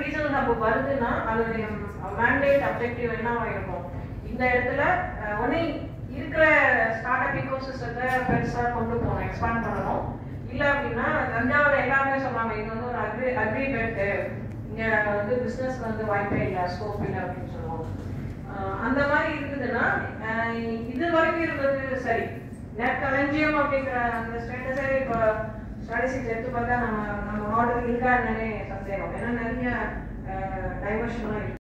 regional hub வருதுன்னா அதோடைய mandate objective என்னவா இருக்கும் இந்த இடத்துல ஒன்னே இருக்கிற ஸ்டார்ட் அப் இக்கோசிஸ்டத்தை பெருசாக கொண்டு போகணும் எக்ஸ்பாண்ட் பண்ணணும் இல்லை அப்படின்னா தஞ்சாவூர் எல்லாருமே சொன்னாங்க இது வந்து ஒரு அக்ரி அக்ரிமெண்ட்டு இங்கே வந்து பிஸ்னஸ் வந்து வாய்ப்பே இல்லை ஸ்கோப் இல்லை அப்படின்னு சொல்லுவோம் ஆஹ் அந்த மாதிரி இருந்ததுன்னா ஆஹ் இது வரைக்கும் இருந்தது சரி நெட் களஞ்சியம் அப்படிங்கிற அந்த ஸ்டேட்டஸே இப்போ ஸ்டாட்டிஸ்டிக்ஸ் எடுத்து பார்த்தா நம்ம நம்ம மாடல் இருக்கா என்னன்னே சந்தேகம் ஏன்னா நிறைய டைவர்ஷன்லாம் இருக்கு